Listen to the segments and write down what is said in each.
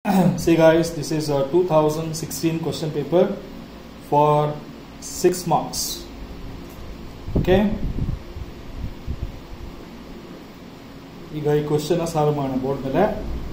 See guys, this is a 2016 question paper for 6 marks. Okay? ಈಗ ಈ question solve ಮಾಡೋಣ board ಮೇಲೆ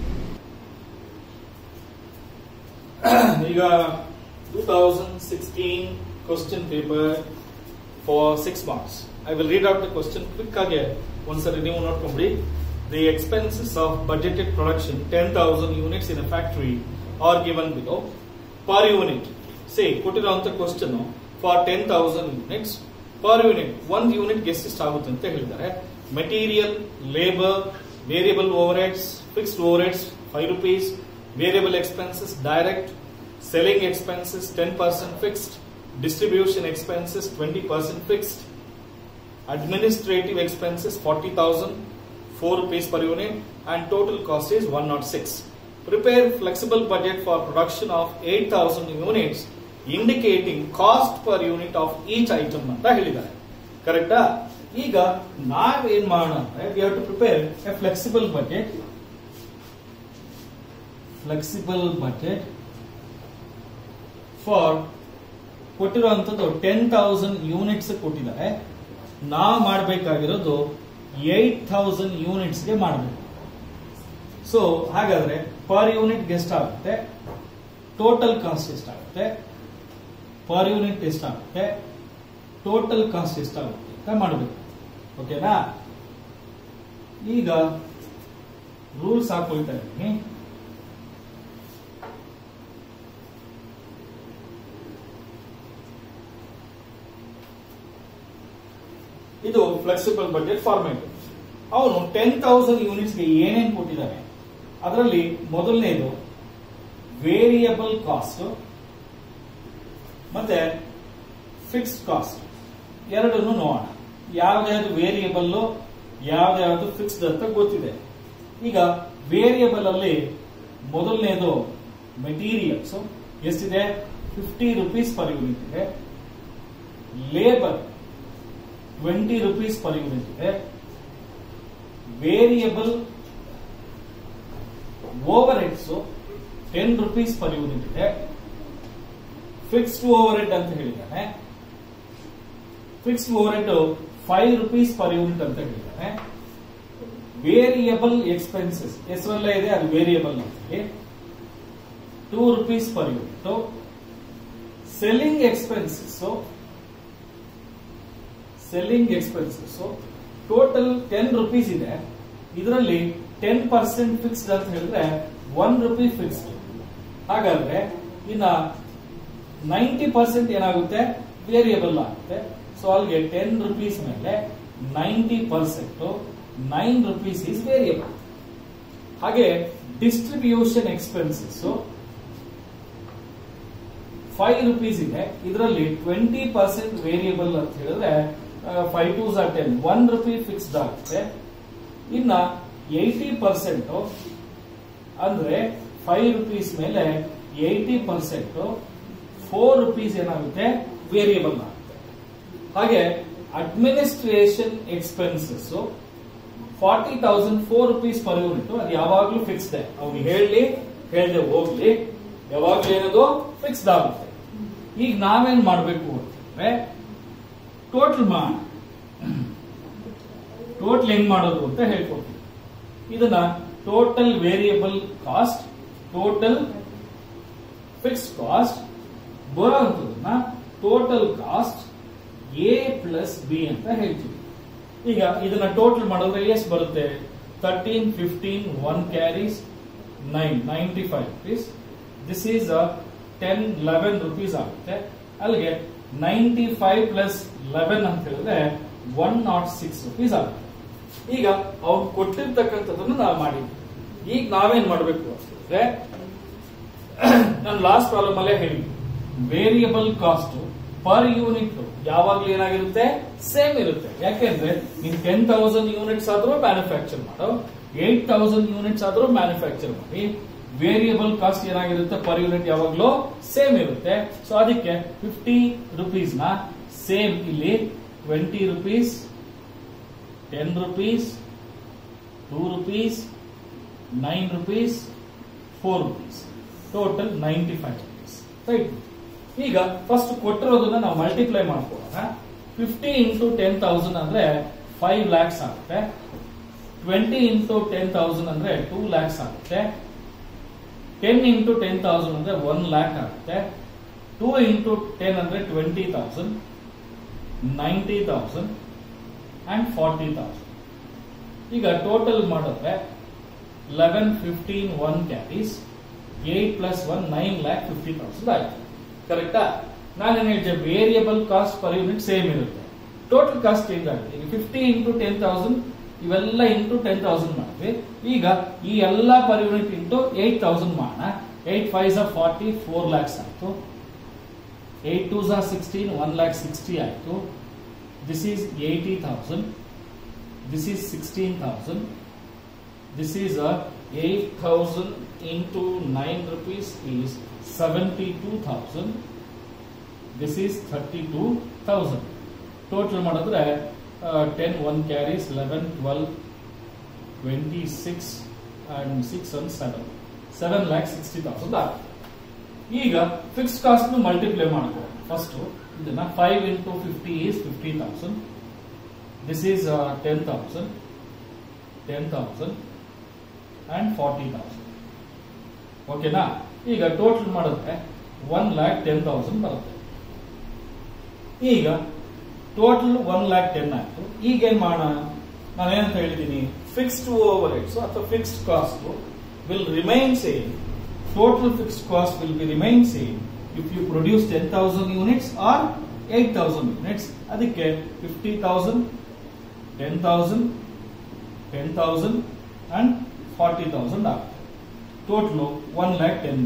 ಈಗ two thousand sixteen question paper for six marks I will read out the question quick ಆಗಿ ಒಂದ್ಸರಿ ನೀವು ನೋಡ್ಕೊಂಬಿಡಿ the expenses of budgeted production ten thousand units in a factory are given below per unit say ಕೊಟ್ಟಿರುವಂತ question for ten thousand units per unit ಒಂದು unit ಎಷ್ಟು ಆಗುತ್ತೆ ಅಂತ ಹೇಳಿದ್ದಾರೆ material labour variable overheads fixed overheads five rupees variable expenses direct selling expenses 10% fixed, distribution expenses 20% fixed, administrative expenses 40,000, 4 rupees per unit, and total cost is 106. Prepare flexible budget for production of 8,000 units, indicating cost per unit of each item ಅಂತ ಹೇಳಿದ್ದಾರೆ ಕರೆಕ್ಟಾ ಈಗ ನಾವೇನ್ ಮಾಡೋಣ ಅಂದ್ರೆ we have to prepare a flexible budget flexible budget for ಕೊಟ್ಟಿರುವಂತದ್ದು ten thousand units ಕೊಟ್ಟಿದ್ದಾರೆ ನಾವು ಮಾಡಬೇಕಾಗಿರೋದು ಏಟ್ ಥೌಸಂಡ್ ಯೂನಿಟ್ಸ್ಗೆ ಮಾಡಬೇಕು ಸೊ ಹಾಗಾದ್ರೆ ಪರ್ ಯೂನಿಟ್ ಎಷ್ಟಾಗುತ್ತೆ ಟೋಟಲ್ ಕಾಸ್ಟ್ ಎಷ್ಟಾಗುತ್ತೆ ಪರ್ ಯೂನಿಟ್ ಎಷ್ಟಾಗುತ್ತೆ ಟೋಟಲ್ ಕಾಸ್ಟ್ ಎಷ್ಟಾಗುತ್ತೆ ಅಂತ ಮಾಡಬೇಕು ಓಕೆನಾ ಈಗ ರೂಲ್ಸ್ ಹಾಕೊಳ್ತಾ ಇದ್ದೀನಿ ಇದು ಫ್ಲೆಕ್ಸಿಬಲ್ ಬಜೆಟ್ ಫಾರ್ಮೇಟ್ ಅವನು ಟೆನ್ ತೌಸಂಡ್ ಯೂನಿಟ್ಸ್ಗೆ ಏನೇನು ಕೊಟ್ಟಿದ್ದಾನೆ ಅದರಲ್ಲಿ ಮೊದಲನೇದು ವೇರಿಯಬಲ್ ಕಾಸ್ಟ್ ಮತ್ತೆ ಫಿಕ್ಸ್ಡ್ ಕಾಸ್ಟ್ ಎರಡನ್ನು ನೋಡೋಣ ಯಾವ್ದ್ಯಾವ್ದು ವೇರಿಯಬಲ್ ಯಾವ್ದ್ಯಾವ್ದು ಫಿಕ್ಸ್ಡ್ ಅಂತ ಗೊತ್ತಿದೆ ಈಗ ವೇರಿಯಬಲ್ ಅಲ್ಲಿ ಮೊದಲನೇದು ಮೆಟೀರಿಯಲ್ಸ್ ಎಷ್ಟಿದೆ ಫಿಫ್ಟಿ ರುಪೀಸ್ ಪರ್ ಯೂನಿಟ್ ಇದೆ labour twenty rupees per unit ಇದೆ variable overheads ten rupees per unit ಇದೆ ಫಿಕ್ಸ್ಡ್ ಓವರ್ ಹೆಡ್ ಅಂತ ಹೇಳಿದ್ದಾನೆ fixed overhead five rupees per unit ಅಂತ ಹೇಳಿದ್ದಾನೆ ವೇರಿಯಬಲ್ ಎಕ್ಸ್ಪೆನ್ಸಸ್ ಹೆಸರಲ್ಲೇ ಇದೆ ಅದು ವೇರಿಯಬಲ್ ಅಂತ two rupees per unit selling expenses selling expenses total ten rupees ಇದೆ ಇದರಲ್ಲಿ ಟೆನ್ ಪರ್ಸೆಂಟ್ ಫಿಕ್ಸ್ಡ್ ಅಂತ ಹೇಳಿದ್ರೆ ಒನ್ ರುಪಿ ಫಿಕ್ಸ್ಡ್ ಹಾಗಾದ್ರೆ ಇನ್ನ ನೈಂಟಿ ಪರ್ಸೆಂಟ್ ಏನಾಗುತ್ತೆ ವೇರಿಯಬಲ್ ಆಗುತ್ತೆ ಸೊ ಅಲ್ಲಿಗೆ ಟೆನ್ ರುಪೀಸ್ ಮೇಲೆ ninety percent nine rupees is variable ಹಾಗೆ ಡಿಸ್ಟ್ರಿಬ್ಯೂಷನ್ ಎಕ್ಸ್ಪೆನ್ಸಸ್ ಫೈವ್ ರುಪೀಸ್ ಇದೆ ಇದರಲ್ಲಿ ಟ್ವೆಂಟಿ ಪರ್ಸೆಂಟ್ ವೇರಿಯಬಲ್ ಅಂತ ಹೇಳಿದ್ರೆ five twos are ten one rupee fixed ಆಗುತ್ತೆ ಇನ್ನ ಏಯ್ಟಿ ಪರ್ಸೆಂಟ್ ಅಂದ್ರೆ ಫೈವ್ ರುಪೀಸ್ ಮೇಲೆ ಏಯ್ಟಿ ಪರ್ಸೆಂಟ್ ಫೋರ್ ರುಪೀಸ್ ಏನಾಗುತ್ತೆ ವೇರಿಯಬಲ್ ಆಗುತ್ತೆ ಹಾಗೆ administration expenses forty thousand four rupees per unit ಅದು ಯಾವಾಗ್ಲೂ ಫಿಕ್ಸ್ಡ್ ಅವ್ನು ಹೇಳಿ ಹೇಳ್ದೆ ಹೋಗ್ಲಿ ಯಾವಾಗ್ಲೂ ಏನದು ಫಿಕ್ಸ್ಡ್ ಆಗುತ್ತೆ ಈಗ ನಾವೇನ್ ಮಾಡಬೇಕು ಅಂತಂದ್ರೆ ಟೋಟಲ್ ಮಾಡ ಟೋಟಲ್ ಹೆಂಗ್ ಮಾಡೋದು ಅಂತ ಹೇಳ್ಕೊಡ್ತೀವಿ ಇದನ್ನ total variable cost total fixed cost ಬರೋಂಥದನ್ನ total cost A plus B ಅಂತ ಹೇಳ್ತೀವಿ ಈಗ ಇದನ್ನ ಟೋಟಲ್ ಮಾಡಿದ್ರೆ ಎಷ್ಟು ಬರುತ್ತೆ thirteen fifteen one carries nine ninety five rupees this is ten eleven rupees ಆಗುತ್ತೆ ಅಲ್ಲಿಗೆ ನೈಂಟಿ ಫೈವ್ ಪ್ಲಸ್ ಲೆವೆನ್ ಅಂತ ಹೇಳಿದ್ರೆ ಒನ್ ನಾಟ್ ಸಿಕ್ಸ್ ರುಪೀಸ್ ಆಗುತ್ತೆ ಈಗ ಅವ್ರು ಕೊಟ್ಟಿರ್ತಕ್ಕಂಥದ್ದನ್ನು ನಾವು ಮಾಡಿದ್ವಿ ಈಗ ನಾವೇನ್ ಮಾಡಬೇಕು ಅಂತಂದ್ರೆ ನಾನು ಲಾಸ್ಟ್ ಪ್ರಾಬ್ಲಮ್ ಅಲ್ಲೇ ಹೇಳಿ ವೇರಿಯಬಲ್ ಕಾಸ್ಟ್ ಪರ್ ಯೂನಿಟ್ ಯಾವಾಗ್ಲೂ ಏನಾಗಿರುತ್ತೆ ಸೇಮ್ ಇರುತ್ತೆ ಯಾಕೆಂದ್ರೆ ನೀನ್ ಟೆನ್ ತೌಸಂಡ್ ಯೂನಿಟ್ಸ್ ಆದ್ರೂ ಮ್ಯಾನುಫ್ಯಾಕ್ಚರ್ ಮಾಡೋ ಏಟ್ ತೌಸಂಡ್ ಯೂನಿಟ್ಸ್ ಆದ್ರೂ ಮ್ಯಾನುಫ್ಯಾಕ್ಚರ್ ಮಾಡಿ ವೇರಿಯಬಲ್ ಕಾಸ್ಟ್ ಏನಾಗಿರುತ್ತೆ ಪರ್ ಯೂನಿಟ್ ಯಾವಾಗ್ಲೂ ಸೇಮ್ ಇರುತ್ತೆ ಸೊ ಅದಕ್ಕೆ ಫಿಫ್ಟಿ ರುಪೀಸ್ ನ ಸೇಮ್ ಇಲ್ಲಿ twenty rupees ten rupees two rupees nine rupees four rupees total ninety five rupees right ಈಗ ಫಸ್ಟ್ ಕೊಟ್ಟಿರೋದನ್ನ ನಾವು ಮಲ್ಟಿಪ್ಲೈ ಮಾಡ್ಕೊಳ್ಳೋಣ ಫಿಫ್ಟಿ ಇಂಟು ಟೆನ್ ತೌಸಂಡ್ ಅಂದ್ರೆ ಫೈವ್ ಲ್ಯಾಕ್ಸ್ ಆಗುತ್ತೆ ಟ್ವೆಂಟಿ ಇಂಟು ಟೆನ್ ತೌಸಂಡ್ ಅಂದ್ರೆ ಟೂ ಲ್ಯಾಕ್ಸ್ ಆಗುತ್ತೆ ಟೆನ್ ಇಂಟು ಟೆನ್ ತೌಸಂಡ್ ಅಂದ್ರೆ one lakh ಆಗುತ್ತೆ ಟೂ ಇಂಟು ಟೆನ್ ಅಂದ್ರೆ twenty thousand ninety thousand and forty thousand ಈಗ ಟೋಟಲ್ ಮಾಡಿದ್ರೆ eleven fifteen one carries eight plus one nine lakh fifty thousand ಆಯ್ತು ಕರೆಕ್ಟಾ ನಾನೇನು ಹೇಳಿದೆ variable cost per unit same ಇರುತ್ತೆ ಟೋಟಲ್ ಕಾಸ್ಟ್ ಚೇಂಜ್ ಆಗುತ್ತೆ ಈಗ ಫಿಫ್ಟಿ ಇಂಟು ಟೆನ್ ತೌಸಂಡ್ ಇವೆಲ್ಲ ಇಂಟು ಟೆನ್ ತೌಸಂಡ್ ಮಾಡಿದ್ವಿ ಈಗ ಈ ಎಲ್ಲ per unit into eight thousand ಮಾಡೋಣ ಏಟ್ ಫೈವ್ ಝಾ ಫಾರ್ಟಿ ಫೋರ್ ಲ್ಯಾಕ್ಸ್ ಆಯ್ತು ಏಟ್ ಟೂ ಝಾ ಸಿಕ್ಸ್ಟೀನ್ ಒನ್ ಲ್ಯಾಕ್ ಸಿಕ್ಸ್ಟಿ ಆಯ್ತು this is eighty thousand this is 16,000. This is a 8,000 into 9 rupees is 72,000. This is 32,000. Total ಮಾಡಿದ್ರೆ ten one carries eleven twelve twenty six and six one seven seven lakh sixty thousand ಆಗುತ್ತೆ ಈಗ fix cost multiply ಮಾಡ್ಕೋ first ಇದನ್ನ five into fifty is fifty thousand this is uh, 10,000, 10,000 and 40,000. ಓಕೆನಾ ಈಗ total ಮಾಡಿದ್ರೆ one lakh ten thousand ಬರುತ್ತೆ ಈಗ total one lakh ten ಆಯ್ತು ಈಗ ಏನ್ ಮಾಡೋಣ ನಾನೇನಂತ ಹೇಳಿದ್ದೀನಿ ಫಿಕ್ಸ್ಡ್ ಓವರ್ ಹೆಡ್ಸ್ ಅಥವಾ fixed cost will remain same total fixed cost will be remain same if you produce ten thousand units or eight thousand units ಅದಕ್ಕೆ fifty thousand ten thousand ten thousand and forty thousand ಆಗುತ್ತೆ total one lakh ten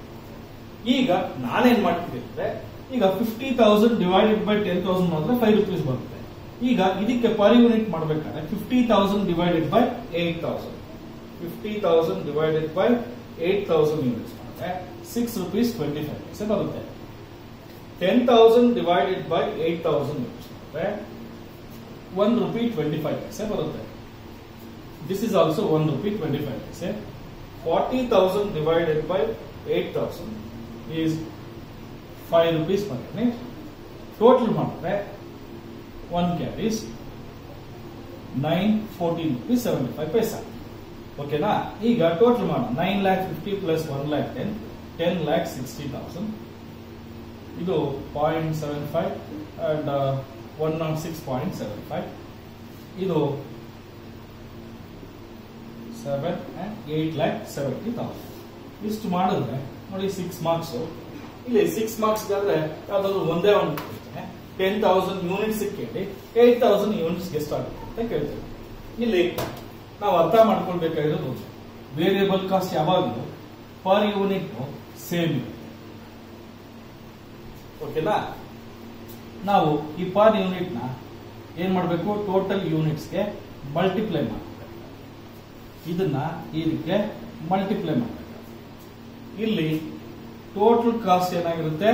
ಈಗ ನಾನೇನ್ ಮಾಡ್ತೀನಿ ಅಂದ್ರೆ ಈಗ fifty thousand divided by ten thousand ಮಾಡಿದ್ರೆ five rupees ಬರುತ್ತೆ ಈಗ ಇದಕ್ಕೆ ಪರ್ ಯೂನಿಟ್ ಮಾಡ್ಬೇಕಾದ್ರೆ fifty thousand divided by eight thousand fifty thousand divided by eight thousand units ಮಾಡಿದ್ರೆ six rupees twenty five paise ಬರುತ್ತೆ ten thousand divided by eight thousand units ಮಾಡಿದ್ರೆ one rupee twenty five paise ಬರುತ್ತೆ this is also one rupee twenty five paise forty thousand divided by eight thousand is five rupees per unit total ಮಾಡಿದ್ರೆ one carries nine fourteen rupees seventy five paisa ಓಕೆನಾ ಈಗ total ಮಾಡೋಣ nine lakh fifty plus one lakh ten ten lac sixty thousand ಇದು point seven five and one nought six point seven five ಇದು seven and eight lakh seventy thousand ಇಷ್ಟು ಮಾಡಿದ್ರೆ ನೋಡಿ six marks ಇಲ್ಲಿ six marks ಆದ್ರೆ ಯಾವ್ದಾದ್ರು ಒಂದೇ ಒಂದು ಕೊಡ್ತೇನೆ ಟೆನ್ ತೌಸಂಡ್ ಯೂನಿಟ್ಸ್ ಕೇಳಿ ಏಟ್ ತೌಸಂಡ್ ಯೂನಿಟ್ಸ್ ಎಷ್ಟಾಗುತ್ತೆ ಅಂತ ಕೇಳ್ತೇವೆ ಇಲ್ಲಿ ನಾವು ಅರ್ಥ ಮಾಡ್ಕೊಳ್ಬೇಕಾಗಿರೋದು ವೇರಿಯಬಲ್ ಕಾಸ್ಟ್ ಯಾವಾಗಲೂ ಪರ್ ಯೂನಿಟ್ ಸೇಮ್ ಇರುತ್ತೆ ಓಕೆನಾ ನಾವು ಈ ಪರ್ ಯೂನಿಟ್ ನ ಏನ್ ಮಾಡಬೇಕು ಟೋಟಲ್ ಯೂನಿಟ್ಸ್ಗೆ ಮಲ್ಟಿಪ್ಲೈ ಮಾಡಬೇಕು ಇದನ್ನ ಇದಕ್ಕೆ ಮಲ್ಟಿಪ್ಲೈ ಮಾಡಬೇಕು ಇಲ್ಲಿ ಟೋಟಲ್ ಕಾಸ್ಟ್ ಏನಾಗಿರುತ್ತೆ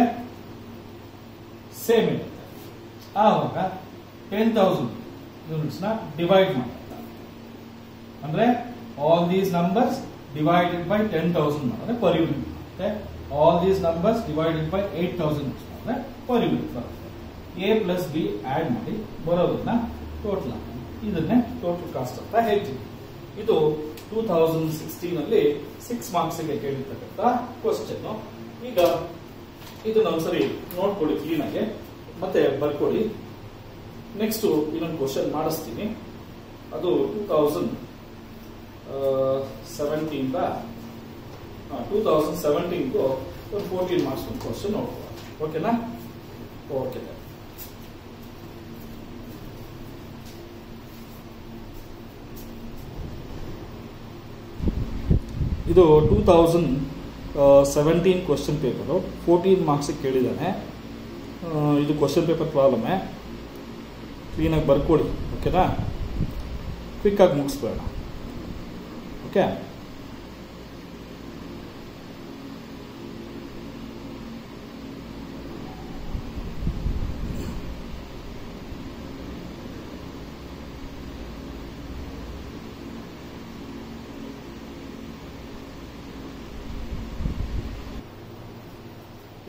ಸೇಮ್ ಇರುತ್ತೆ ಆವಾಗ ಟೆನ್ ತೌಸಂಡ್ ಯೂನಿಟ್ಸ್ ನ ಡಿವೈಡ್ ಮಾಡಬೇಕು ಅಂದ್ರೆ all these numbers divided by ten thousand ಮಾಡಿದ್ರೆ ಪರ್ ಯೂನಿಟ್ ಬರುತ್ತೆ all these numbers divided by eight thousand ಮಾಡಿದ್ರೆ ಪರ್ ಯೂನಿಟ್ ಬರುತ್ತೆ ಎ ಪ್ಲಸ್ ಬಿ ಆಡ್ ಮಾಡಿ ಬರೋದನ್ನ ಟೋಟಲ್ ಇದನ್ನೇ ಟೋಟಲ್ ಕಾಸ್ಟ್ ಅಂತ ಹೇಳ್ತೀವಿ ಇದು ಟೂ ತೌಸಂಡ್ ಸಿಕ್ಸ್ಟೀನ್ ಅಲ್ಲಿ ಸಿಕ್ಸ್ ಮಾರ್ಕ್ಸ್ ಗೆ ಕೇಳಿರ್ತಕ್ಕಂಥ ಕ್ವಶನ್ ಈಗ ಇದನ್ನ ಒಂದ್ಸರಿ ನೋಡ್ಕೊಳ್ಳಿ ಕ್ಲೀನ್ ಆಗಿ ಮತ್ತೆ ಬರ್ಕೊಳ್ಳಿ ನೆಕ್ಸ್ಟ್ ಇನ್ನೊಂದು ಕ್ವಶನ್ ಮಾಡಿಸ್ತೀನಿ ಅದು two thousand seventeen two thousand ಸೆವೆಂಟೀನ್ಗೂ ಒಂದು ಫೋರ್ಟೀನ್ ಮಾರ್ಕ್ಸ್ ಒಂದು ಕ್ವಶನ್ ನೋಡ್ಕೊಳ್ಳೋಣ ಓಕೆನಾ ಓಕೆ ಇದು two thousand seventeen question paper fourteen ಮಾರ್ಕ್ಸಿಗೆ ಕೇಳಿದ್ದಾನೆ ಆ, ಇದು ಕ್ವಶನ್ ಪೇಪರ್ ಪ್ರಾಬ್ಲಮ್ಮೇ ಕ್ಲೀನಾಗಿ ಬರ್ಕೊಳ್ಳಿ ಓಕೆನಾ ಕ್ವಿಕ್ಕಾಗಿ ಮುಗಿಸ್ಬೇಡ ಓಕೆ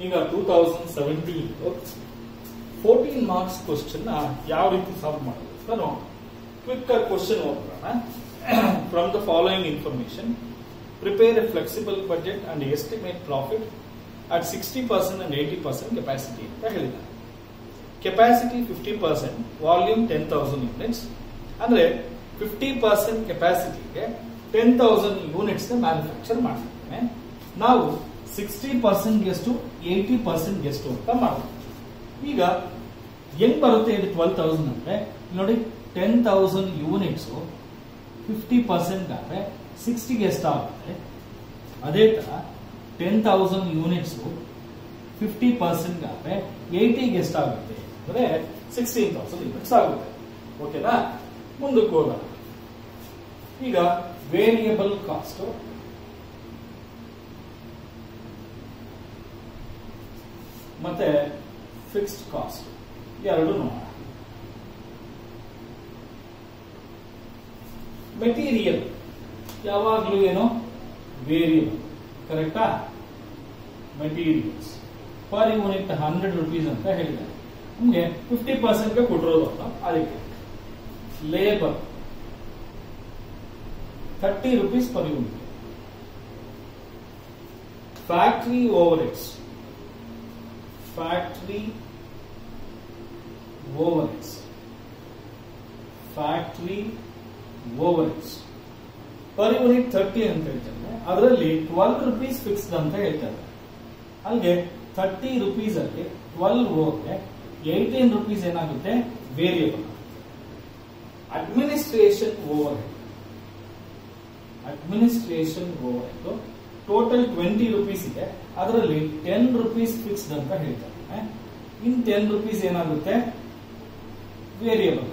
ಈಗ two thousand seventeen fourteen marks question ಯಾವ ರೀತಿ ಸಾಲ್ವ್ ಮಾಡೋದು ಅಂತ ನೋಡೋಣ ಕ್ವಿಕ್ ಕ್ವಶನ್ ಹೋಗೋಣ from the following information prepare a flexible budget and estimate profit at sixty percent and eighty percent capacity ಅಂತ ಹೇಳಿದ್ದಾರೆ capacity fifty percent volume ten thousand units ಅಂದ್ರೆ fifty percent ಕೆಪಾಸಿಟಿಗೆ ಟೆನ್ ತೌಸಂಡ್ ಯೂನಿಟ್ಸ್ ಮ್ಯಾನುಫ್ಯಾಕ್ಚರ್ ಮಾಡ್ತಿದ್ದೇನೆ ನಾವು sixty percent ಎಷ್ಟು eighty percent ಎಷ್ಟು ಅಂತ ಮಾಡೋದು ಈಗ ಹೆಂಗ್ ಬರುತ್ತೆ ಇದು ಟ್ವೆಲ್ ತೌಸಂಡ್ ಅಂದ್ರೆ ನೋಡಿ ten thousand units fifty percent ಆದ್ರೆ ಸಿಕ್ಸ್ಟಿಗೆ ಎಷ್ಟಾಗುತ್ತೆ ಅದೇ ತರ ten thousand units fifty percent ಆದ್ರೆ ಏಯ್ಟಿಗೆ ಎಷ್ಟಾಗುತ್ತೆ ಅಂದ್ರೆ ಸಿಕ್ಸ್ಟೀನ್ ತೌಸಂಡ್ ಯೂನಿಟ್ಸ್ ಆಗುತ್ತೆ ಓಕೆನಾ ಮುಂದಕ್ಕೆ ಹೋಗೋಣ ಈಗ ವೇರಿಯಬಲ್ ಕಾಸ್ಟ್ ಮತ್ತೆ ಫಿಕ್ಸ್ಡ್ ಕಾಸ್ಟ್ ಎರಡು ನೋಡೋಣ ಮೆಟೀರಿಯಲ್ ಯಾವಾಗಲೂ ಏನೋ ವೇರಿಯಬಲ್ ಕರೆಕ್ಟಾ materials per unit hundred rupees ಅಂತ ಹೇಳಿದ್ದಾರೆ ನಮಗೆ ಫಿಫ್ಟಿ ಪರ್ಸೆಂಟ್ಗೆ ಕೊಟ್ಟಿರೋದು ಅಂತ ಅದಕ್ಕೆ labour thirty rupees per unit factory overheads factory overheads factory overheads per unit thirty ಅಂತ ಹೇಳ್ತಾರೆ ಅದರಲ್ಲಿ ಟ್ವೆಲ್ ರುಪೀಸ್ ಫಿಕ್ಸ್ಡ್ ಅಂತ ಹೇಳ್ತಾರೆ ಅಲ್ಲಿಗೆ ಥರ್ಟಿ ರುಪೀಸ್ ಅಲ್ಲಿ ಟ್ವೆಲ್ ಹೋದ್ರೆ ಏಯ್ಟೀನ್ ರುಪೀಸ್ ಏನಾಗುತ್ತೆ variable administration overhead administration over head total twenty rupees ಇದೆ ಅದರಲ್ಲಿ ಟೆನ್ ರುಪೀಸ್ ಫಿಕ್ಸ್ಡ್ ಅಂತ ಹೇಳ್ತಾರೆ ಇನ್ ಟೆನ್ ರುಪೀಸ್ ಏನಾಗುತ್ತೆ ವೇರಿಯಬಲ್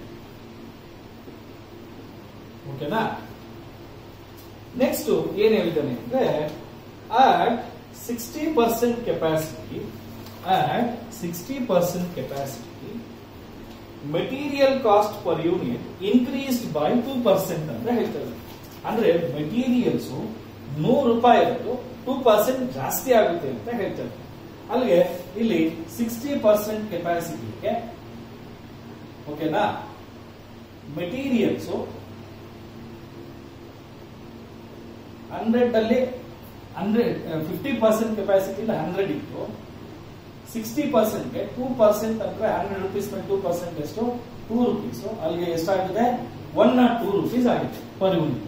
ಓಕೆನಾ ನೆಕ್ಸ್ಟ್ ಏನ್ ಹೇಳ್ತಾನೆ ಅಂದ್ರೆ at sixty percent capacity at sixty percent capacity material cost per unit increased by two percent ಅಂತ ಹೇಳ್ತಾರೆ ಅಂದ್ರೆ ಮೆಟೀರಿಯಲ್ಸ್ ನೂರು ರೂಪಾಯಿ ಇರೋದು ಟೂ ಪರ್ಸೆಂಟ್ ಜಾಸ್ತಿ ಆಗುತ್ತೆ ಅಂತ ಹೇಳ್ತಾರೆ ಅಲ್ಲಿಗೆ ಇಲ್ಲಿ ಸಿಕ್ಸ್ಟಿ ಪರ್ಸೆಂಟ್ ಕೆಪಾಸಿಟಿಗೆ ಓಕೆನಾ ಮೆಟೀರಿಯಲ್ಸ್ ಹಂಡ್ರೆಡ್ ಅಲ್ಲಿ hundred fifty percent capacity hundred ಇತ್ತು ಸಿಕ್ಸ್ಟಿ ಪರ್ಸೆಂಟ್ಗೆ ಟೂ ಪರ್ಸೆಂಟ್ ಅಂದ್ರೆ ಹಂಡ್ರೆಡ್ ರುಪೀಸ್ ಟೂ ಪರ್ಸೆಂಟ್ ಎಷ್ಟು ಟೂ ರುಪೀಸ್ ಅಲ್ಲಿಗೆ ಎಷ್ಟಾಗಿದೆ ಒನ್ ನಾಟ್ ಟೂ ರುಪೀಸ್ ಆಗಿದೆ ಪರ್ ಯೂನಿಟ್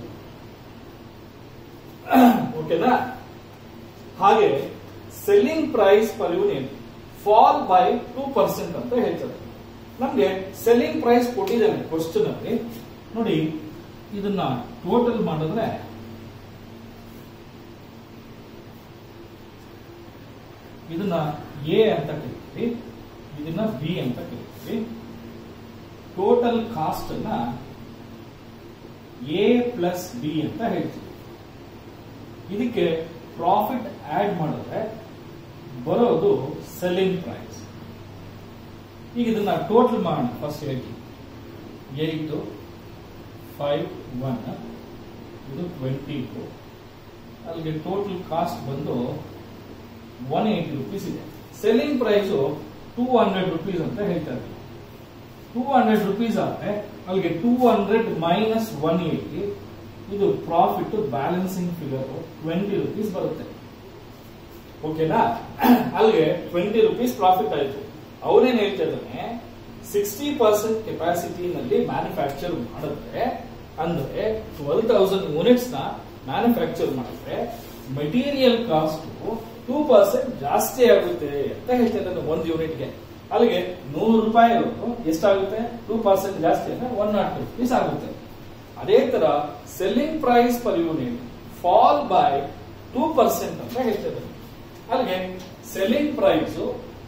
ಓಕೆನಾ ಹಾಗೆ selling price per unit fall by two percent ಅಂತ ಹೇಳ್ತಾರೆ ನಮ್ಗೆ ಸೆಲ್ಲಿಂಗ್ ಪ್ರೈಸ್ ಕೊಟ್ಟಿದ್ದಾನೆ ಕ್ವಶನ್ ಅಲ್ಲಿ ನೋಡಿ ಇದನ್ನ ಟೋಟಲ್ ಮಾಡಿದ್ರೆ ಇದನ್ನ ಎ ಅಂತ ಕರಿತೀವಿ ಇದನ್ನ ಬಿ ಅಂತ ಕರಿತೀವಿ ಟೋಟಲ್ ಕಾಸ್ಟ್ ಅನ್ನ ಎ ಪ್ಲಸ್ ಬಿ ಅಂತ ಹೇಳ್ತೀವಿ ಇದಕ್ಕೆ ಪ್ರಾಫಿಟ್ ಆಡ್ ಮಾಡಿದ್ರೆ ಬರೋದು ಸೆಲ್ಲಿಂಗ್ ಪ್ರೈಸ್ ಈಗ ಇದನ್ನ ಟೋಟಲ್ ಮಾಡೋಣ ಫಸ್ಟ್ ಹೇಳ್ತೀವಿ ಏಟ್ ಫೈವ್ ಒನ್ ಇದು ಟ್ವೆಂಟಿ ಟು ಅಲ್ಲಿಗೆ ಟೋಟಲ್ ಕಾಸ್ಟ್ ಬಂದು ಒನ್ ಏಯ್ಟಿ ರುಪೀಸ್ ಇದೆ selling price two hundred rupees ಅಂತ ಹೇಳ್ತಾರೆ ಟೂ ಹಂಡ್ರೆಡ್ ರುಪೀಸ್ ಆದ್ರೆ ಅಲ್ಲಿಗೆ two hundred minus one eighty ಇದು profit balancing figure twenty rupees ಬರುತ್ತೆ ಓಕೆನಾ ಅಲ್ಲಿಗೆ ಟ್ವೆಂಟಿ ರುಪೀಸ್ ಪ್ರಾಫಿಟ್ ಆಯ್ತು ಅವನೇನ್ ಹೇಳ್ತಾ ಇದ್ದಾನೆ ಸಿಕ್ಸ್ಟಿ ಪರ್ಸೆಂಟ್ ಕೆಪಾಸಿಟಿನಲ್ಲಿ ಮ್ಯಾನುಫ್ಯಾಕ್ಚರ್ ಮಾಡಿದ್ರೆ ಅಂದ್ರೆ ಟ್ವೆಲ್ ತೌಸಂಡ್ ಯೂನಿಟ್ಸ್ ನ ಮ್ಯಾನುಫ್ಯಾಕ್ಚರ್ ಮಾಡಿದ್ರೆ ಮೆಟೀರಿಯಲ್ ಕಾಸ್ಟ್ ಟೂ ಪರ್ಸೆಂಟ್ ಜಾಸ್ತಿ ಆಗುತ್ತೆ ಅಂತ ಹೇಳ್ತಾ ಇದ್ದಾನೆ ಒಂದು ಯೂನಿಟ್ಗೆ ಅಲ್ಲಿಗೆ ನೂರು ರೂಪಾಯಿ ಇರೋದು ಎಷ್ಟಾಗುತ್ತೆ ಟೂ ಪರ್ಸೆಂಟ್ ಜಾಸ್ತಿ ಅಂದ್ರೆ ಒನ್ ನಾಟ್ ಟು ರುಪೀಸ್ ಆಗುತ್ತೆ ಅದೇ ತರ selling price per unit fall by two percent ಅಂತ ಹೇಳ್ತಿದ್ದಾರೆ ಅಲ್ಲಿಗೆ ಸೆಲ್ಲಿಂಗ್ ಪ್ರೈಸ್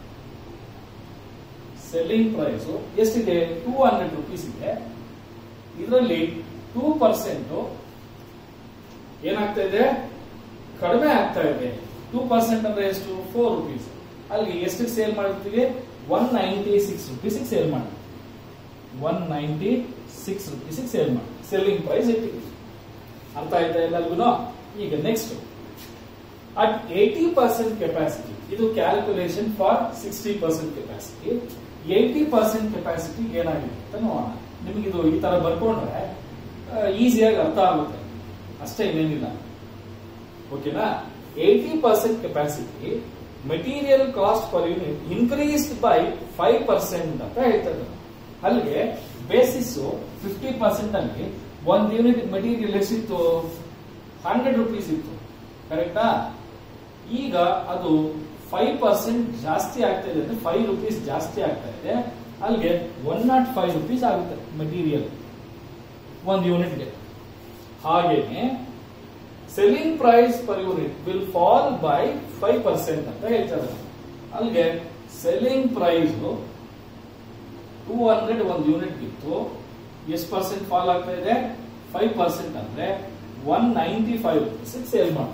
ಸೆಲ್ಲಿಂಗ್ ಪ್ರೈಸ್ ಎಷ್ಟಿದೆ ಟೂ ಹಂಡ್ರೆಡ್ ರುಪೀಸ್ ಇದೆ ಇದರಲ್ಲಿ ಟೂ ಪರ್ಸೆಂಟ್ ಏನಾಗ್ತಾ ಇದೆ ಕಡಿಮೆ ಆಗ್ತಾ ಇದೆ ಟೂ ಪರ್ಸೆಂಟ್ ಅಂದ್ರೆ ಎಷ್ಟು ಫೋರ್ ರುಪೀಸ್ ಅಲ್ಲಿ ಎಷ್ಟು ಸೇಲ್ ಮಾಡಿರ್ತೀವಿ one ninety six rupees sale ಮಾಡಿ one ninety six rupees sale ಮಾಡಿ ಸೆಲ್ಲಿಂಗ್ ಪ್ರೈಸ್ ಇಟ್ಟಿದ್ದೀವಿ ಅರ್ಥ ಆಯ್ತಾ ಎಲ್ಲರಿಗೂ ಈಗ next at eighty percent capacity ಇದು calculation for sixty percent capacity eighty percent capacity ಏನಾಗಿದೆ ಅಂತ ನೋಡೋಣ ನಿಮಗೆ ಇದು ಈ ತರ ಬರ್ಕೊಂಡ್ರೆ ಈಸಿಯಾಗಿ ಅರ್ಥ ಆಗುತ್ತೆ ಅಷ್ಟೇ ಇನ್ನೇನಿಲ್ಲ ಓಕೆನಾ eighty percent capacity material cost per unit increased by five percent ಅಂತ ಹೇಳ್ತಾರೆ ಅಲ್ಲಿಗೆ ಬೇಸಿಸ್ ಫಿಫ್ಟಿ ಪರ್ಸೆಂಟ್ ಅಲ್ಲಿ ಒಂದ್ ಯೂನಿಟ್ ಮೆಟೀರಿಯಲ್ ಎಷ್ಟಿತ್ತು ಹಂಡ್ರೆಡ್ ರುಪೀಸ್ ಇತ್ತು ಕರೆಕ್ಟಾ ಈಗ ಅದು ಫೈವ್ ಪರ್ಸೆಂಟ್ ಜಾಸ್ತಿ ಆಗ್ತಾ ಇದೆ ಅಂದ್ರೆ ಫೈವ್ ರುಪೀಸ್ ಜಾಸ್ತಿ ಆಗ್ತಾ ಇದೆ ಅಲ್ಲಿಗೆ ಒನ್ ನಾಟ್ ಫೈವ್ ರುಪೀಸ್ ಆಗುತ್ತೆ ಮೆಟೀರಿಯಲ್ ಒಂದು ಯೂನಿಟ್ಗೆ ಹಾಗೇನೆ selling price per unit will fall by five percent ಅಂತ ಹೇಳ್ತಾರೆ ಅಲ್ಲಿಗೆ ಸೆಲ್ಲಿಂಗ್ ಪ್ರೈಸ್ ಟೂ ಹಂಡ್ರೆಡ್ ಒಂದು ಯೂನಿಟ್ ಇತ್ತು ಎಷ್ಟು ಪರ್ಸೆಂಟ್ ಫಾಲ್ ಆಗ್ತಾ ಇದೆ ಫೈವ್ ಪರ್ಸೆಂಟ್ ಅಂದ್ರೆ one ninety five rupees sale ಮಾಡ್ತೀವಿ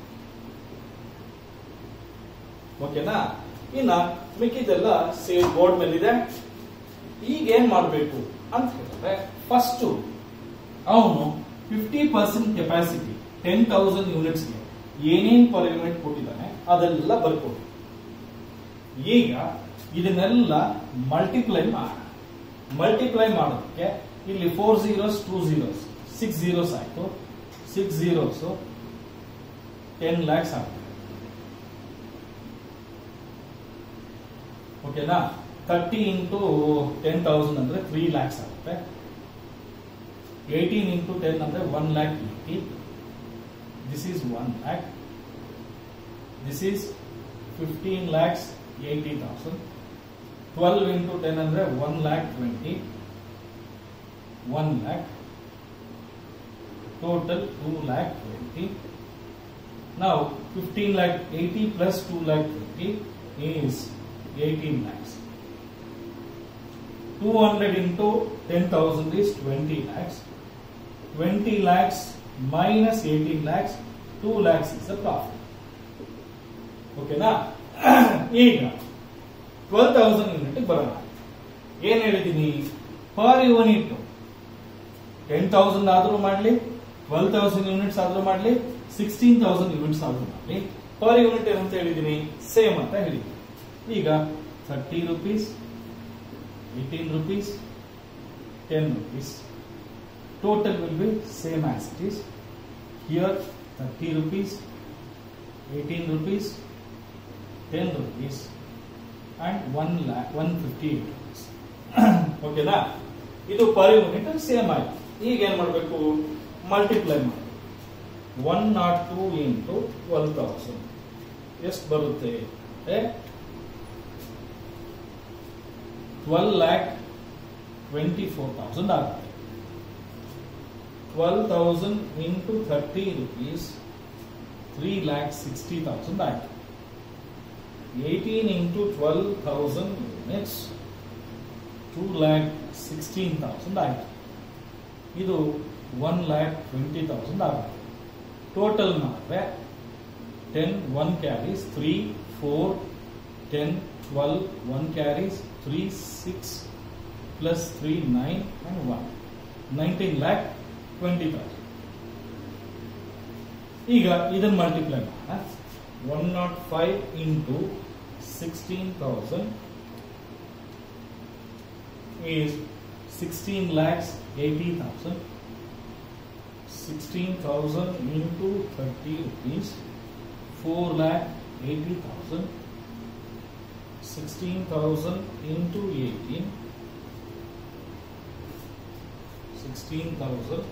ಓಕೆನಾ ಇನ್ನ ಮಿಕ್ಕಿದೆಲ್ಲ ಸೇಲ್ ಬೋರ್ಡ್ ಮೇಲಿದೆ ಈಗ ಏನ್ ಮಾಡಬೇಕು ಅಂತ ಹೇಳಿದ್ರೆ ಫಸ್ಟ್ ಅವನು fifty percent capacity ten thousand ಯೂನಿಟ್ಸ್ಗೆ ಏನೇನ್ ಪರ್ ಯೂನಿಟ್ ಕೊಟ್ಟಿದ್ದಾನೆ ಅದೆಲ್ಲ ಬರ್ಕೊಡಿ ಈಗ ಇದನ್ನೆಲ್ಲ ಮಲ್ಟಿಪ್ಲೈ ಮಾಡ ಮಲ್ಟಿಪ್ಲೈ ಮಾಡೋದಕ್ಕೆ ಇಲ್ಲಿ four zeros two zeros six zeros ಆಯ್ತು ಸಿಕ್ಸ್ ಜೀರೋಸ್ ಟೆನ್ ಲ್ಯಾಕ್ಸ್ ಆಗ್ತದೆ ಓಕೆನಾ ತರ್ಟಿ ಇಂಟು ಟೆನ್ ತೌಸಂಡ್ ಅಂದ್ರೆ ತ್ರೀ ಲ್ಯಾಕ್ಸ್ ಆಗುತ್ತೆ ಏಯ್ಟೀನ್ ಇಂಟು ಟೆನ್ ಅಂದ್ರೆ one lakh eighty this is one lakh this is fifteen lakhs eighty thousand twelve into ten ಅಂದ್ರೆ one lakh twenty one lakh total two lakh twenty ನಾವು fifteen lakh eighty plus two lakh twenty is eighteen lakhs two hundred into ten thousand is twenty lakhs twenty lakhs minus eighteen lakhs two lakhs is a profit ಓಕೆನಾ ಈಗ twelve thousand unit ಬರೋಣ ಏನ್ ಹೇಳಿದೀನಿ per unit ten thousand ಆದ್ರೂ ಮಾಡ್ಲಿ twelve thousand units ಆದ್ರೂ ಮಾಡ್ಲಿ sixteen thousand units ಆದ್ರೂ ಮಾಡ್ಲಿ ಪರ್ ಯೂನಿಟ್ ಏನಂತ ಹೇಳಿದೀನಿ ಸೇಮ್ ಅಂತ ಹೇಳಿದೀನಿ ಈಗ thirty rupees eighteen rupees ten rupees total will be same as it is. Here 30 rupees, 18 rupees, 10 rupees and 1 lakh 158 rupees. ಓಕೆನಾ ಇದು ಪರ್ ಯೂನಿಟ್ ಸೇಮ್ ಆಯ್ತು ಈಗ ಏನ್ ಮಾಡಬೇಕು ಮಲ್ಟಿಪ್ಲೈ ಮಾಡಿ one nought two into twelve thousand ಎಷ್ಟು ಬರುತ್ತೆ twelve lakh twenty four thousand ಆಗುತ್ತೆ 12,000 into 30 rupees, 3 lakh 60,000 ಆಯ್ತು 18 into 12,000 units, 2 lakh 16,000 ಆಯ್ತು ಇದು 1 lakh 20,000 ಆಗುತ್ತೆ ಟೋಟಲ್ ಮಾಡಿದ್ರೆ 10 1 carries 3 4 10 12 1 carries 3 6 plus 3 9 and 1 19 lakh twenty thousand ಈಗ ಇದನ್ನು ಮಲ್ಟಿಪ್ಲೈ ಮಾಡೋಣ one nought five into sixteen thousand is sixteen lakhs eighty thousand sixteen thousand into thirty rupees four lakh eighty thousand sixteen thousand into eighteen sixteen thousand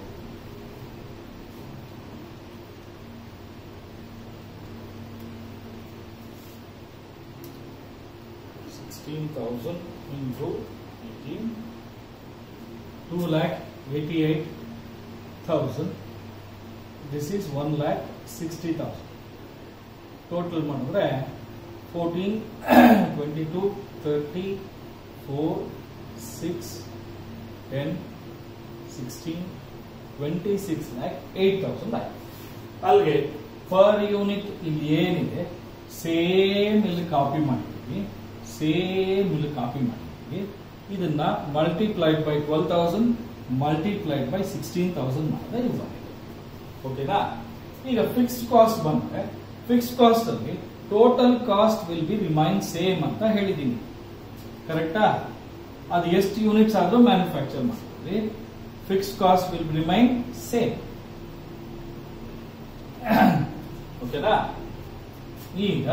sixteen thousand into eighteen, two lakh eighty-eight thousand. This is one lakh sixty thousand. Total ಮಾಡಿದ್ರೆ fourteen twenty two thirty four six ten sixteen twenty six lakh eight thousand ಆಯ್ತು ಅಲ್ಲಿಗೆ per unit ಇಲ್ಲಿ ಏನಿದೆ same ಇಲ್ಲಿ copy ಮಾಡಿದ್ವಿ same ಇಲ್ಲಿ copy ಮಾಡಿದ್ವಿ ಇದನ್ನ multiplied by twelve thousand multiplied by sixteen thousand ಮಾಡಿದ್ರೆ ಇದು ಬಂದಿದೆ ಓಕೆನಾ ಈಗ ಫಿಕ್ಸ್ಡ್ ಕಾಸ್ಟ್ ಬಂದ್ರೆ ಫಿಕ್ಸ್ಡ್ ಕಾಸ್ಟ್ ಅಲ್ಲಿ total cost will be remain same ಅಂತ ಹೇಳಿದೀನಿ ಕರೆಕ್ಟಾ ಅದು ಎಷ್ಟು ಯೂನಿಟ್ಸ್ ಆದ್ರೂ ಮ್ಯಾನುಫ್ಯಾಕ್ಚರ್ ಮಾಡ್ತೀವಿ fixed cost will remain same ಓಕೆನಾ ಈಗ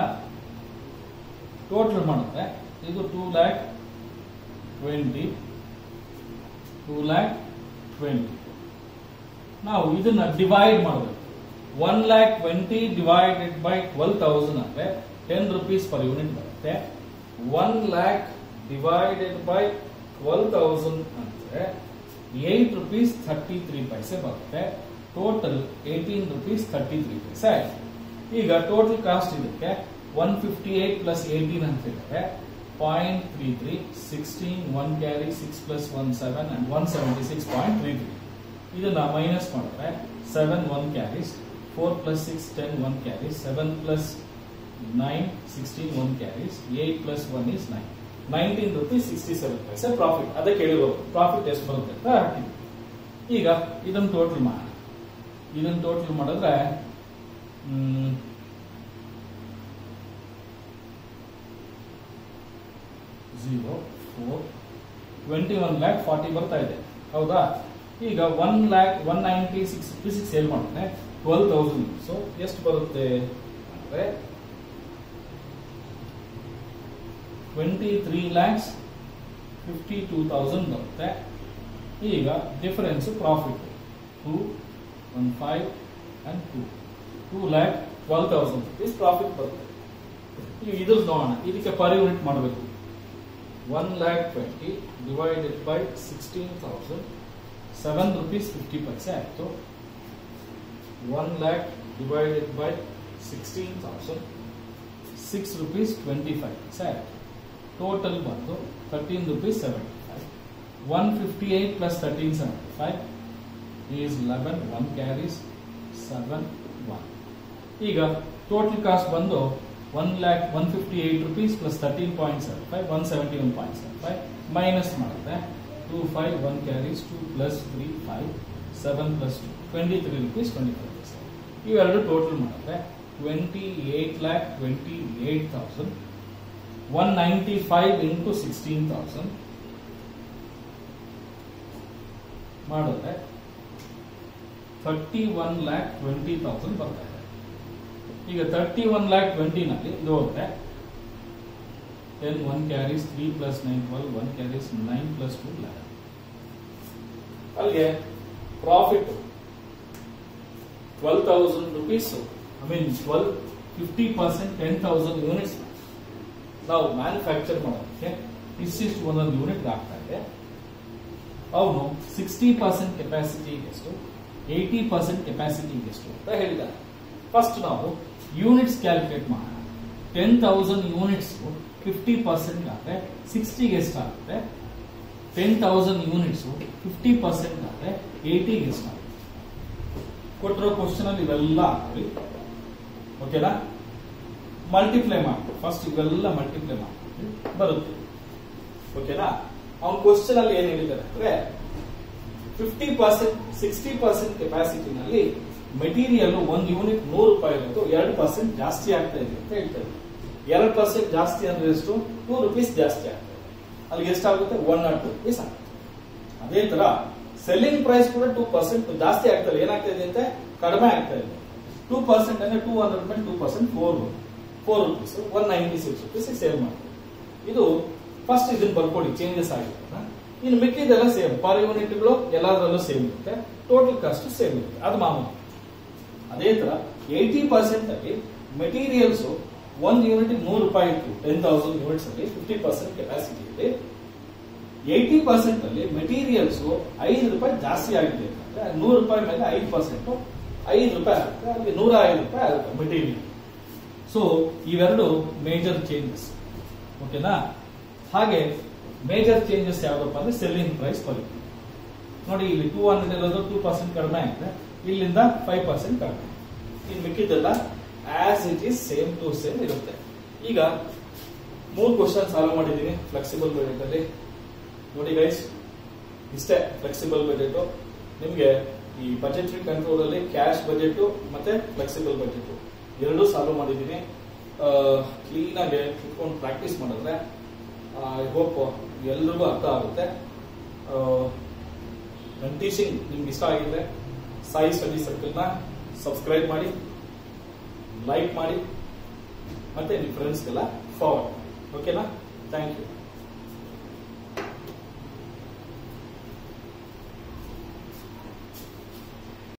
ಟೋಟಲ್ ಮಾಡಿದ್ರೆ ಇದು two lakh twenty two lakh twenty ನಾವು ಇದನ್ನ ಡಿವೈಡ್ ಮಾಡಬೇಕು one lakh twenty divided by twelve thousand ಅಂದ್ರೆ ಟೆನ್ ರುಪೀಸ್ ಪರ್ ಯೂನಿಟ್ ಬರುತ್ತೆ one lakh divided by twelve thousand ಅಂದ್ರೆ eight rupees thirty three paise ಬರುತ್ತೆ total eighteen rupees thirty three paise ಆಯ್ತು ಈಗ ಟೋಟಲ್ ಕಾಸ್ಟ್ ಇದಕ್ಕೆ one fifty eight plus eighteen ಅಂತ ಹೇಳಿದ್ರೆ point three three sixteen one carry six plus one seven and one seventy six point three three ಇದನ್ನ minus ಮಾಡಿದ್ರೆ seven one carries four plus six ten one carries seven plus nine sixteen one carries eight plus one is nine nineteen rupees sixty seven paise profit ಅದಕ್ಕೆ ಹೇಳಿರೋದು profit ಎಷ್ಟು ಬರುತ್ತೆ ಅಂತ ಹಾಕಿದ್ವಿ ಈಗ ಇದನ್ನ ಟೋಟಲ್ ಮಾಡೋಣ ಇದನ್ನ ಟೋಟಲ್ ಮಾಡಿದ್ರೆ zero four twenty one lakh forty ಬರ್ತಾ ಇದೆ ಹೌದಾ ಈಗ one lakh one ninety six fifty six sale ಮಾಡಿದ್ರೆ ಟ್ವೆಲ್ ತೌಸಂಡ್ ಸೊ ಎಷ್ಟು ಬರುತ್ತೆ ಅಂದ್ರೆ twenty three lakhs fifty two thousand ಬರುತ್ತೆ ಈಗ difference profit two one five and two two lakh twelve thousand rupees profit ಬರುತ್ತೆ ಈಗ ಇದು ನೋಡೋಣ ಇದಕ್ಕೆ ಪರ್ ಯೂನಿಟ್ ಮಾಡಬೇಕು one lakh twenty divided by sixteen thousand seven rupees fifty paise ಆಯಿತು one lakh divided by sixteen thousand six rupees twenty five paise ಆಯಿತು total ಬಂದು thirteen rupees seventy five one fifty eight plus thirteen seventy five is eleven one carries seven one ಈಗ total cost ಬಂದು one lakh one fifty eight rupees plus thirteen point seven five one seventy one point seven five minus ಮಾಡುತ್ತೆ two five one carries two plus three five seven plus two twenty three rupees twenty five ಪೈಸೆ ಇವೆರಡು total ಮಾಡುತ್ತೆ twenty eight lakh twenty eight thousand one ninety five into sixteen thousand ಮಾಡಿದ್ರೆ thirty one lakh twenty thousand ಬರ್ತಾ ಇದೆ ಈಗ thirty one lakh ಟ್ವೆಂಟಿನಲ್ಲಿ ಇದು ಹೋಗುತ್ತೆ ten one carries three plus nine twelve one carries nine plus two eleven ಅಲ್ಲಿಗೆ profit twelve thousand rupees I mean twelve fifty percent ten thousand units ನಾವು manufacture ಮಾಡೋದಕ್ಕೆ ಇಷ್ಟಿಷ್ಟು ಒಂದೊಂದು ಯೂನಿಟ್ ಆಗ್ತಾ ಇದೆ ಅವನು ಸಿಕ್ಸ್ಟಿ ಪರ್ಸೆಂಟ್ ಕೆಪಾಸಿಟಿ ಎಷ್ಟು ಏಯ್ಟಿ ಪರ್ಸೆಂಟ್ ಕೆಪಾಸಿಟಿ ಎಷ್ಟು ಅಂತ ಹೇಳಿದ್ದಾರೆ ಫಸ್ಟ್ ನಾವು ಯೂನಿಟ್ಸ್ ಕ್ಯಾಲ್ಕುಲೇಟ್ ಮಾಡೋಣ ten thousand units fifty percent ಆದ್ರೆ ಸಿಕ್ಸ್ಟಿಗೆ ಎಷ್ಟಾಗುತ್ತೆ ten thousand units fifty percent ಆದ್ರೆ ಏಯ್ಟಿಗೆ ಎಷ್ಟಾಗುತ್ತೆ ಕೊಟ್ಟಿರೋ ಕ್ವಶನ್ ಅಲ್ಲಿ ಇವೆಲ್ಲ ಹಾಕಿ ಓಕೆನಾ ಮಲ್ಟಿಪ್ಲೈ ಮಾಡಿ ಫಸ್ಟ್ ಇವೆಲ್ಲ ಮಲ್ಟಿಪ್ಲೈ ಮಾಡಿ ಬರುತ್ತೆ ಓಕೆನಾ ಅವ್ನ ಕ್ವಶನ್ ಅಲ್ಲಿ ಏನ್ ಹೇಳಿದ್ದಾರೆ ಅಂದ್ರೆ ಫಿಫ್ಟಿ ಪರ್ಸೆಂಟ್ ಸಿಕ್ಸ್ಟಿ ಪರ್ಸೆಂಟ್ ಕೆಪಾಸಿಟಿನಲ್ಲಿ ಮೆಟೀರಿಯಲ್ ಒಂದು ಯೂನಿಟ್ ನೂರು ರೂಪಾಯಿ ಇರೋದು ಎರಡು ಪರ್ಸೆಂಟ್ ಜಾಸ್ತಿ ಆಗ್ತಾ ಇದೆ ಅಂತ ಹೇಳ್ತಾರೆ ಎರಡು ಪರ್ಸೆಂಟ್ ಜಾಸ್ತಿ ಅಂದ್ರೆ ಎಷ್ಟು ಟೂ ರುಪೀಸ್ ಜಾಸ್ತಿ ಆಗ್ತದೆ ಅಲ್ಲಿಗೆ ಎಷ್ಟಾಗುತ್ತೆ ಒನ್ ನಾಟ್ ಟೂ ರುಪೀಸ್ ಆಗುತ್ತೆ ಅದೇ ತರ ಸೆಲ್ಲಿಂಗ್ ಪ್ರೈಸ್ ಕೂಡ ಟೂ ಪರ್ಸೆಂಟ್ ಜಾಸ್ತಿ ಆಗ್ತದೆ ಏನಾಗ್ತಾ ಇದೆ ಅಂತ ಕಡಿಮೆ ಆಗ್ತಾ ಇದೆ ಟೂ ಪರ್ಸೆಂಟ್ ಅಂದ್ರೆ ಟೂ ಹಂಡ್ರೆಡ್ ಮೇಲೆ two percent four four rupees one ninety six rupees save ಮಾಡ್ತೀವಿ ಇದು ಫಸ್ಟ್ ಇದನ್ನ ಬರ್ಕೊಡಿ ಚೇಂಜಸ್ ಆಗಿದೆ ಇನ್ನು ಮಿಕ್ಕಿದೆಲ್ಲ ಸೇಮ್ ಪರ್ ಯೂನಿಟ್ಗಳು ಎಲ್ಲದರಲ್ಲೂ ಸೇಮ್ ಇರುತ್ತೆ ಟೋಟಲ್ ಕಾಸ್ಟ್ ಸೇಮ್ ಇರುತ್ತೆ ಅದು ಮಾಮೂಲಿ ಅದೇ ತರ ಏಯ್ಟಿ ಪರ್ಸೆಂಟ್ ಅಲ್ಲಿ ಮೆಟೀರಿಯಲ್ಸ್ ಒಂದು ಯೂನಿಟ್ ನೂರು ರೂಪಾಯಿ ಇತ್ತು ಟೆನ್ ತೌಸಂಡ್ ಯೂನಿಟ್ಸ್ ಅಲ್ಲಿ ಫಿಫ್ಟಿ ಪರ್ಸೆಂಟ್ ಕೆಪಾಸಿಟಿ ಇದೆ ಏಯ್ಟಿ ಪರ್ಸೆಂಟ್ ಅಲ್ಲಿ ಮೆಟೀರಿಯಲ್ಸ್ ಐದು ರೂಪಾಯಿ ಜಾಸ್ತಿ ಆಗಿದೆ ಅಂದ್ರೆ ನೂರು ರೂಪಾಯಿ ಮೇಲೆ ಐದು ಪರ್ಸೆಂಟ್ ಐದು ರೂಪಾಯಿ ಆಗುತ್ತೆ ಅಲ್ಲಿ ನೂರ ಐದು ರೂಪಾಯಿ ಆಗುತ್ತೆ ಮೆಟೀರಿಯಲ್ ಸೊ ಇವೆರಡು ಮೇಜರ್ ಚೇಂಜಸ್ ಓಕೆನಾ ಹಾಗೆ ಮೇಜರ್ ಚೇಂಜಸ್ ಯಾವ್ದಪ್ಪ ಅಂದ್ರೆ ಸೆಲ್ಲಿಂಗ್ ಪ್ರೈಸ್ ಪರ್ ನೋಡಿ ಇಲ್ಲಿ ಟೂ ಹಂಡ್ರೆಡ್ ಇರೋದು ಟೂ ಪರ್ಸೆಂಟ್ ಕಡಿಮೆ ಆಗಿದೆ ಇಲ್ಲಿಂದ ಫೈವ್ ಪರ್ಸೆಂಟ್ ಕಡಿಮೆ ಇನ್ನು ಮಿಕ್ಕಿದ್ದೆಲ್ಲ as it is same to same ಇರುತ್ತೆ ಈಗ ಮೂರು ಕ್ವಶನ್ ಸಾಲ್ವ್ ಮಾಡಿದ್ದೀನಿ ಫ್ಲೆಕ್ಸಿಬಲ್ ಬಜೆಟ್ ಅಲ್ಲಿ ನೋಡಿ ಗೈಸ್ ಇಷ್ಟೇ ಫ್ಲೆಕ್ಸಿಬಲ್ ಬಜೆಟ್ ನಿಮ್ಗೆ ಈ ಬಜೆಟರಿ ಕಂಟ್ರೋಲ್ ಅಲ್ಲಿ ಕ್ಯಾಶ್ ಬಜೆಟ್ ಮತ್ತೆ ಫ್ಲೆಕ್ಸಿಬಲ್ ಬಜೆಟ್ ಎರಡೂ ಸಾಲ್ವ್ ಮಾಡಿದ್ದೀನಿ ಕ್ಲೀನಾಗಿ ಕುತ್ಕೊಂಡು ಪ್ರಾಕ್ಟೀಸ್ ಮಾಡಿದ್ರೆ ಐ ಹೋಪ್ ಎಲ್ರಿಗೂ ಅರ್ಥ ಆಗುತ್ತೆ ನನ್ನ ಟೀಚಿಂಗ್ ನಿಮ್ಗೆ ಇಷ್ಟ ಆಗಿದ್ರೆ ಸಾಯಿ ಸ್ಟಡಿ ಸರ್ಕಲ್ನ ಸಬ್ಸ್ಕ್ರೈಬ್ ಮಾಡಿ ಲೈಕ್ ಮಾಡಿ ಮತ್ತೆ ನಿಮ್ಮ ಫ್ರೆಂಡ್ಸ್ಗೆಲ್ಲ ಫಾರ್ವರ್ಡ್ ಓಕೆನಾ ಥ್ಯಾಂಕ್ ಯು